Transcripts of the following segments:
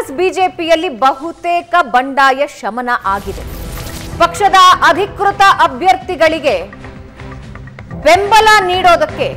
ಕಾಂಗ್ರೆಸ್ ಬಿಜೆಪಿಯಲ್ಲಿ ಬಹುತೇಕ ಬಂಡಾಯ ಶಮನ ಆಗಿದೆ ಪಕ್ಷದ ಅಧಿಕೃತ ಅಭ್ಯರ್ಥಿಗಳಿಗೆ ಬೆಂಬಲ ನೀಡೋದಕ್ಕೆ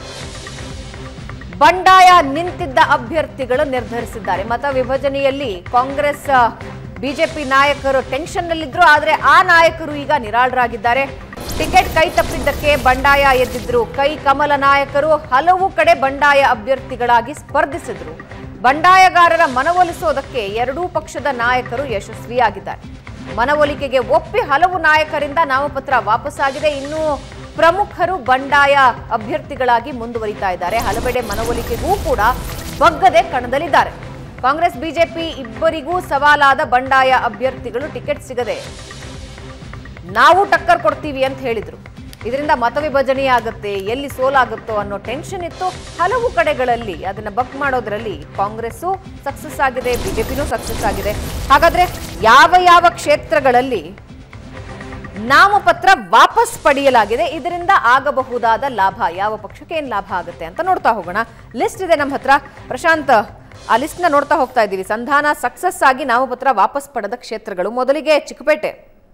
ಬಂಡಾಯ ನಿಂತಿದ್ದ ಅಭ್ಯರ್ಥಿಗಳು ನಿರ್ಧರಿಸಿದ್ದಾರೆ ಮತ ವಿಭಜನೆಯಲ್ಲಿ ಕಾಂಗ್ರೆಸ್ ಬಿಜೆಪಿ ನಾಯಕರು ಟೆನ್ಷನ್ನಲ್ಲಿದ್ರು ಆದರೆ ಆ ನಾಯಕರು ಈಗ ನಿರಾಳರಾಗಿದ್ದಾರೆ ಟಿಕೆಟ್ ಕೈ ತಪ್ಪಿದ್ದಕ್ಕೆ ಬಂಡಾಯ ಎದ್ದಿದ್ರು ಕೈ ಕಮಲ ನಾಯಕರು ಹಲವು ಕಡೆ ಬಂಡಾಯ ಅಭ್ಯರ್ಥಿಗಳಾಗಿ ಸ್ಪರ್ಧಿಸಿದ್ರು ಬಂಡಾಯಗಾರರ ಮನವೊಲಿಸೋದಕ್ಕೆ ಎರಡೂ ಪಕ್ಷದ ನಾಯಕರು ಯಶಸ್ವಿಯಾಗಿದ್ದಾರೆ ಮನವೊಲಿಕೆಗೆ ಒಪ್ಪಿ ಹಲವು ನಾಯಕರಿಂದ ನಾಮಪತ್ರ ವಾಪಸ್ಸಾಗಿದೆ ಇನ್ನು ಪ್ರಮುಖರು ಬಂಡಾಯ ಅಭ್ಯರ್ಥಿಗಳಾಗಿ ಮುಂದುವರಿತಾ ಇದ್ದಾರೆ ಹಲವೆಡೆ ಮನವೊಲಿಕೆಗೂ ಕೂಡ ಬಗ್ಗದೆ ಕಣದಲ್ಲಿದ್ದಾರೆ ಕಾಂಗ್ರೆಸ್ ಬಿಜೆಪಿ ಇಬ್ಬರಿಗೂ ಸವಾಲಾದ ಬಂಡಾಯ ಅಭ್ಯರ್ಥಿಗಳು ಟಿಕೆಟ್ ಸಿಗದೆ ನಾವು ಟಕ್ಕರ್ ಕೊಡ್ತೀವಿ ಅಂತ ಹೇಳಿದ್ರು ಇದರಿಂದ ಮತ ವಿಭಜನೆಯಾಗುತ್ತೆ ಎಲ್ಲಿ ಸೋಲಾಗುತ್ತೋ ಅನ್ನೋ ಟೆನ್ಷನ್ ಇತ್ತು ಹಲವು ಕಡೆಗಳಲ್ಲಿ ಅದನ್ನ ಬಕ್ ಮಾಡೋದ್ರಲ್ಲಿ ಕಾಂಗ್ರೆಸ್ಸು ಸಕ್ಸಸ್ ಆಗಿದೆ ಬಿಜೆಪಿನೂ ಸಕ್ಸಸ್ ಆಗಿದೆ ಹಾಗಾದ್ರೆ ಯಾವ ಯಾವ ಕ್ಷೇತ್ರಗಳಲ್ಲಿ ನಾಮಪತ್ರ ವಾಪಸ್ ಪಡೆಯಲಾಗಿದೆ ಇದರಿಂದ ಆಗಬಹುದಾದ ಲಾಭ ಯಾವ ಪಕ್ಷಕ್ಕೆ ಏನ್ ಲಾಭ ಆಗುತ್ತೆ ಅಂತ ನೋಡ್ತಾ ಹೋಗೋಣ ಲಿಸ್ಟ್ ಇದೆ ನಮ್ಮ ಹತ್ರ ಪ್ರಶಾಂತ್ ಆ ಲಿಸ್ಟ್ ನ ನೋಡ್ತಾ ಹೋಗ್ತಾ ಇದ್ದೀವಿ ಸಂಧಾನ ಸಕ್ಸಸ್ ಆಗಿ ನಾಮಪತ್ರ ವಾಪಸ್ ಪಡೆದ ಕ್ಷೇತ್ರಗಳು ಮೊದಲಿಗೆ ಚಿಕ್ಕಪೇಟೆ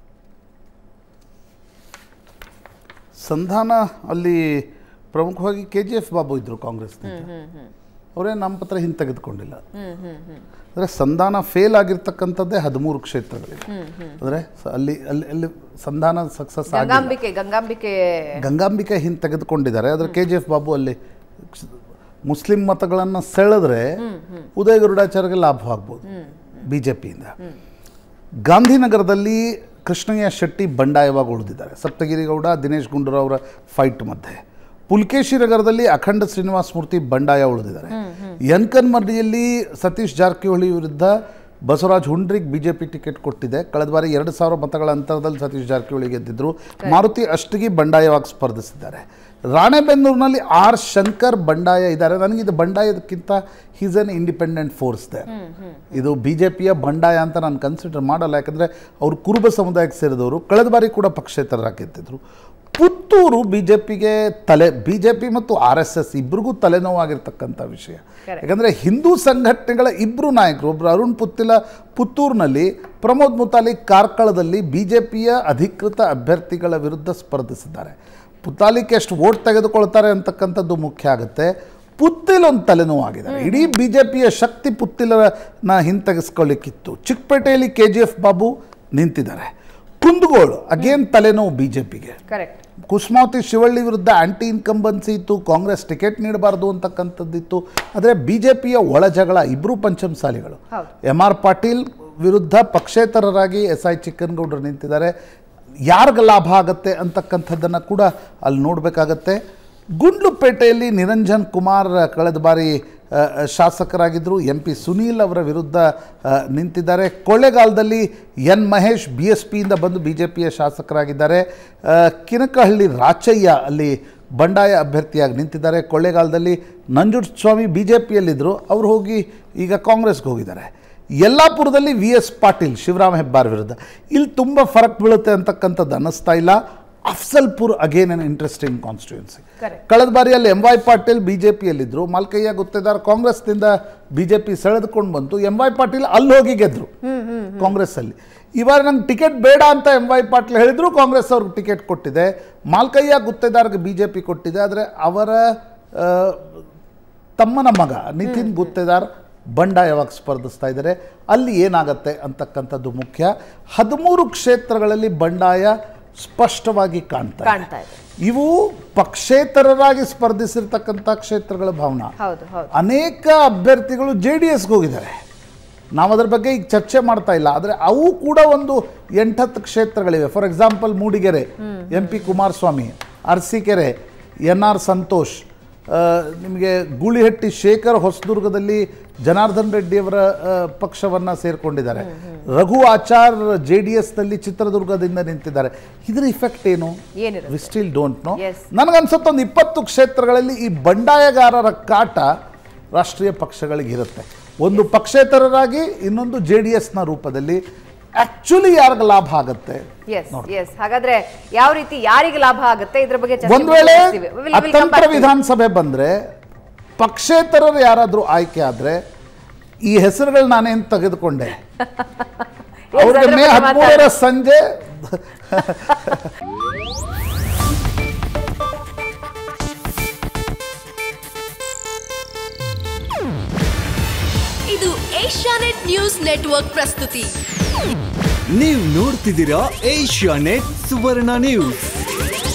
ಸಂಧಾನ ಅಲ್ಲಿ ಪ್ರಮುಖವಾಗಿ ಕೆ ಜಿ ಎಫ್ ಬಾಬು ಇದ್ರು ಕಾಂಗ್ರೆಸ್ನಿಂದ ಅವರೇ ನಾಮಪತ್ರ ಹಿಂತೆಗೆದುಕೊಂಡಿಲ್ಲ ಅಂದರೆ ಸಂಧಾನ ಫೇಲ್ ಆಗಿರ್ತಕ್ಕಂಥದ್ದೇ ಹದಿಮೂರು ಕ್ಷೇತ್ರಗಳಿವೆ ಅಂದರೆ ಸ- ಅಲ್ಲಿ ಅಲ್ಲಿ ಅಲ್ಲಿ ಸಂಧಾನ ಸಕ್ಸಸ್ ಆಗಿಲ್ಲ ಗಂಗಾಂಬಿಕೆ ಗಂಗಾಂಬಿಕೆ ಗಂಗಾಂಬಿಕೆ ಹಿಂದೆ ತೆಗೆದುಕೊಂಡಿದ್ದಾರೆ ಆದರೆ ಕೆ ಜಿ ಎಫ್ ಬಾಬು ಅಲ್ಲಿ ಮುಸ್ಲಿಂ ಮತಗಳನ್ನು ಸೆಳೆದ್ರೆ ಉದಯ ಗರುಡಾಚಾರ್ಯಗೆ ಲಾಭವಾಗ್ಬೋದು ಬಿ ಜೆ ಪಿಯಿಂದ ಗಾಂಧಿನಗರದಲ್ಲಿ ಕೃಷ್ಣಯ್ಯ ಶೆಟ್ಟಿ ಬಂಡಾಯವಾಗಿ ಉಳಿದಿದ್ದಾರೆ ಸಪ್ತಗಿರಿಗೌಡ ದಿನೇಶ್ ಗುಂಡೂರಾವ್ ಅವರ ಫೈಟ್ ಮಧ್ಯೆ ಪುಲ್ಕೇಶಿ ನಗರದಲ್ಲಿ ಅಖಂಡ ಶ್ರೀನಿವಾಸ ಮೂರ್ತಿ ಬಂಡಾಯ ಉಳಿದಿದ್ದಾರೆ ಯನ್ಕನ್ಮರ್ಡಿಯಲ್ಲಿ ಸತೀಶ್ ಜಾರಕಿಹೊಳಿ ವಿರುದ್ಧ ಬಸವರಾಜ್ ಹುಂಡ್ರಿಗೆ ಬಿಜೆಪಿ ಟಿಕೆಟ್ ಕೊಟ್ಟಿದೆ ಕಳೆದ ಬಾರಿ ಎರಡು ಸಾವಿರ ಮತಗಳ ಅಂತರದಲ್ಲಿ ಸತೀಶ್ ಜಾರಕಿಹೊಳಿ ಗೆದ್ದಿದ್ರು ಮಾರುತಿ ಅಷ್ಟಗಿ ಬಂಡಾಯವಾಗಿ ಸ್ಪರ್ಧಿಸಿದ್ದಾರೆ ರಾಣೆಬೆನ್ನೂರಿನಲ್ಲಿ ಆರ್ ಶಂಕರ್ ಬಂಡಾಯ ಇದ್ದಾರೆ ನನಗಿದು ಬಂಡಾಯದಕ್ಕಿಂತ ಹೀಸ್ ಅನ್ ಇಂಡಿಪೆಂಡೆಂಟ್ ಫೋರ್ಸ್ ದೆ ಇದು ಬಿ ಜೆ ಪಿಯ ಬಂಡಾಯ ಅಂತ ನಾನು ಕನ್ಸಿಡರ್ ಮಾಡಲ್ಲ ಯಾಕಂದರೆ ಅವರು ಕುರುಬ ಸಮುದಾಯಕ್ಕೆ ಸೇರಿದವರು ಕಳೆದ ಬಾರಿ ಕೂಡ ಪಕ್ಷೇತರರಾಗಿ ಗೆದ್ದಿದ್ರು ಪುತ್ತೂರು ಬಿ ಜೆ ಪಿಗೆ ತಲೆ ಬಿ ಜೆ ಪಿ ಮತ್ತು ಆರ್ ಎಸ್ ಎಸ್ ಇಬ್ಬರಿಗೂ ತಲೆನೋವಾಗಿರ್ತಕ್ಕಂಥ ವಿಷಯ Correct. ಯಾಕಂದರೆ ಹಿಂದೂ ಸಂಘಟನೆಗಳ ಇಬ್ಬರು ನಾಯಕರು ಒಬ್ಬರು ಅರುಣ್ ಪುತ್ತಿಲ ಪುತ್ತೂರಿನಲ್ಲಿ ಪ್ರಮೋದ್ ಮುತಾಲಿಕ್ ಕಾರ್ಕಳದಲ್ಲಿ ಬಿ ಜೆ ಪಿಯ ಅಧಿಕೃತ ಅಭ್ಯರ್ಥಿಗಳ ವಿರುದ್ಧ ಸ್ಪರ್ಧಿಸಿದ್ದಾರೆ ಪುತಾಲಿಕ್ ಎಷ್ಟು ವೋಟ್ ತೆಗೆದುಕೊಳ್ತಾರೆ ಅಂತಕ್ಕಂಥದ್ದು ಮುಖ್ಯ ಆಗುತ್ತೆ ಪುತ್ತಿಲ್ ಒಂದು ತಲೆನೋವಾಗಿದ್ದಾರೆ ಇಡೀ ಬಿ ಜೆ ಪಿಯ ಶಕ್ತಿ ಪುತ್ತಿಲನ ಹಿಂತೆಗೆಸ್ಕೊಳ್ಳಿಕ್ಕಿತ್ತು ಚಿಕ್ಕಪೇಟೆಯಲ್ಲಿ ಕೆ ಜಿ ಎಫ್ ಬಾಬು ನಿಂತಿದ್ದಾರೆ ಕುಂದಗೋಳು ಅಗೇನ್ ತಲೆನೋವು ಬಿ ಜೆ ಪಿಗೆ ಕರೆಕ್ಟ್ ಕುಸುಮಾವತಿ ಶಿವಳ್ಳಿ ವಿರುದ್ಧ ಆಂಟಿ ಇನ್ಕಂಬನ್ಸಿ ಇತ್ತು ಕಾಂಗ್ರೆಸ್ ಟಿಕೆಟ್ ನೀಡಬಾರ್ದು ಅಂತಕ್ಕಂಥದ್ದಿತ್ತು ಆದರೆ ಬಿ ಜೆ ಪಿಯ ಒಳ ಜಗಳ ಇಬ್ಬರು ಪಂಚಮಸಾಲಿಗಳು ಹೌದು. ಎಮ್ ಆರ್ ಪಾಟೀಲ್ ವಿರುದ್ಧ ಪಕ್ಷೇತರರಾಗಿ ಎಸ್ ಐ ಚಿಕ್ಕನಗೌಡರು ನಿಂತಿದ್ದಾರೆ ಯಾರಿಗೆ ಲಾಭ ಆಗತ್ತೆ ಅಂತಕ್ಕಂಥದ್ದನ್ನು ಕೂಡ ಅಲ್ಲಿ ನೋಡಬೇಕಾಗತ್ತೆ ಗುಂಡ್ಲುಪೇಟೆಯಲ್ಲಿ ನಿರಂಜನ್ ಕುಮಾರ್ ಕಳೆದ ಬಾರಿ ಆ, ಶಾಸಕರಾಗಿದ್ದರು ಎಂ ಪಿ ಸುನೀಲ್ ಅವರ ವಿರುದ್ಧ ಆ, ನಿಂತಿದ್ದಾರೆ ಕೊಳ್ಳೇಗಾಲದಲ್ಲಿ ಎನ್ ಮಹೇಶ್ ಬಿ ಎಸ್ ಪಿಯಿಂದ ಬಂದು ಬಿ ಜೆ ಪಿಯ ಶಾಸಕರಾಗಿದ್ದಾರೆ ಆ, ಕಿನಕಹಳ್ಳಿ ರಾಚಯ್ಯ ಅಲ್ಲಿ ಬಂಡಾಯ ಅಭ್ಯರ್ಥಿಯಾಗಿ ನಿಂತಿದ್ದಾರೆ ಕೊಳ್ಳೇಗಾಲದಲ್ಲಿ ನಂಜುಂಡಸ್ವಾಮಿ ಬಿ ಜೆ ಪಿಯಲ್ಲಿದ್ದರು ಅವರು ಹೋಗಿ ಈಗ ಕಾಂಗ್ರೆಸ್ಗೆ ಹೋಗಿದ್ದಾರೆ ಯಲ್ಲಾಪುರದಲ್ಲಿ ವಿ ಎಸ್ ಪಾಟೀಲ್ ಶಿವರಾಮ್ ಹೆಬ್ಬಾರ್ ವಿರುದ್ಧ ಇಲ್ಲಿ ತುಂಬ ಫರಕ್ ಬೀಳುತ್ತೆ ಅಂತಕ್ಕಂಥದ್ದು ಅನ್ನಿಸ್ತಾ ಇಲ್ಲ Afzalpur again an interesting constituency Correct. ಕಳೆದ ಬಾರಿಯಲ್ಲಿ M Y Patil B J ಪಿಯಲ್ಲಿದ್ದರು ಮಲ್ಕಯ್ಯ ಗುತ್ತೇದಾರ್ ಕಾಂಗ್ರೆಸ್ನಿಂದ ಬಿ ಜೆ ಪಿ ಸೆಳೆದುಕೊಂಡು ಬಂತು ಎಂ ವೈ ಪಾಟೀಲ್ ಅಲ್ಲಿ ಹೋಗಿ ಗೆದ್ದರು ಕಾಂಗ್ರೆಸ್ಸಲ್ಲಿ ಈ ಬಾರಿ ನಂಗೆ ಟಿಕೆಟ್ ಬೇಡ ಅಂತ ಎಂ ವೈ ಪಾಟೀಲ್ ಹೇಳಿದ್ರು ಕಾಂಗ್ರೆಸ್ ಅವ್ರಿಗೆ ಟಿಕೆಟ್ ಕೊಟ್ಟಿದೆ ಮಾಲ್ಕಯ್ಯ ಗುತ್ತೇದಾರ್ಗೆ ಬಿ ಜೆ ಪಿ ಕೊಟ್ಟಿದೆ ಆದರೆ ಅವರ ಆ, ತಮ್ಮನ ಮಗ ನಿತಿನ್ ಗುತ್ತೇದಾರ್ ಬಂಡಾಯವಾಗಿ ಸ್ಪರ್ಧಿಸ್ತಾ ಇದ್ದಾರೆ ಅಲ್ಲಿ ಏನಾಗತ್ತೆ ಅಂತಕ್ಕಂಥದ್ದು ಮುಖ್ಯ ಹದಿಮೂರು ಕ್ಷೇತ್ರಗಳಲ್ಲಿ ಬಂಡಾಯ ಸ್ಪಷ್ಟವಾಗಿ ಕಾಣ್ತಾ ಇದೆ. ಕಾಣ್ತಾ ಇದೆ ಇವು ಪಕ್ಷೇತರರಾಗಿ ಸ್ಪರ್ಧಿಸಿರ್ತಕ್ಕಂಥ ಕ್ಷೇತ್ರಗಳ ಭಾವನಾ ಹೌದು ಹೌದು ಅನೇಕ ಅಭ್ಯರ್ಥಿಗಳು ಜೆ ಡಿ ಎಸ್ಗೆ ಹೋಗಿದ್ದಾರೆ ನಾವು ಅದ್ರ ಬಗ್ಗೆ ಈಗ ಚರ್ಚೆ ಮಾಡ್ತಾ ಇಲ್ಲ ಆದರೆ ಅವು ಕೂಡ ಒಂದು ಎಂಟತ್ತು ಕ್ಷೇತ್ರಗಳಿವೆ for example Mudigere M P Kumaraswamy Arsikere N R Santosh ಆ, ನಿಮಗೆ ಗೂಳಿಹಟ್ಟಿ ಶೇಖರ್ ಹೊಸದುರ್ಗದಲ್ಲಿ ಜನಾರ್ದನ್ ರೆಡ್ಡಿಯವರ ಪಕ್ಷವನ್ನು ಸೇರಿಕೊಂಡಿದ್ದಾರೆ ರಘು ಆಚಾರ್ ಜೆ ಡಿ ಎಸ್ನಲ್ಲಿ ಚಿತ್ರದುರ್ಗದಿಂದ ನಿಂತಿದ್ದಾರೆ ಇದರ ಇಫೆಕ್ಟ್ ಏನು ಏನಿರುತ್ತೆ? We still don't know Yes. ನನಗನ್ಸುತ್ತೆ ಒಂದು ಇಪ್ಪತ್ತು ಕ್ಷೇತ್ರಗಳಲ್ಲಿ ಈ ಬಂಡಾಯಗಾರರ ಕಾಟ ರಾಷ್ಟ್ರೀಯ ಪಕ್ಷಗಳಿಗೆ ಇರುತ್ತೆ ಒಂದು ಪಕ್ಷೇತರರಾಗಿ ಇನ್ನೊಂದು ಜೆ ಡಿ ಎಸ್ನ ರೂಪದಲ್ಲಿ ಆಕ್ಚುಲಿ ಯಾರಿಗೆ ಲಾಭ ಆಗುತ್ತೆ ಎಸ್ ಎಸ್ ಹಾಗಾದ್ರೆ ಯಾವ ರೀತಿ ಯಾರಿಗೆ ಲಾಭ ಆಗುತ್ತೆ ಇದ್ರ ಬಗ್ಗೆ ಚರ್ಚೆ ಒಂದ್ ವೇಳೆ ಮಾಡ್ತೀವಿ. We will- we'll come ಅತಂತ್ರ back to it. ವಿಧಾನಸಭೆ ಬಂದ್ರೆ ಪಕ್ಷೇತರರು ಯಾರಾದರೂ ಆಯ್ಕೆ ಆದರೆ ಈ ಹೆಸರುಗಳು ನಾನೇನು ತೆಗೆದುಕೊಂಡೆ ಎಸ್, ಅವ್ರಿಗೆ ಅದ್ರ ಮೇ ಬಗ್ಗೆ ಹದಿಮೂರರ ಸಂಜೆ ಇದು ಏಷ್ಯಾನೆಟ್ ನ್ಯೂಸ್ ನೆಟ್ವರ್ಕ್ ಪ್ರಸ್ತುತಿ ನೀವು ನೋಡ್ತಿದ್ದೀರಾ ಏಷ್ಯಾ ನೆಟ್ ಸುವರ್ಣ ನ್ಯೂಸ್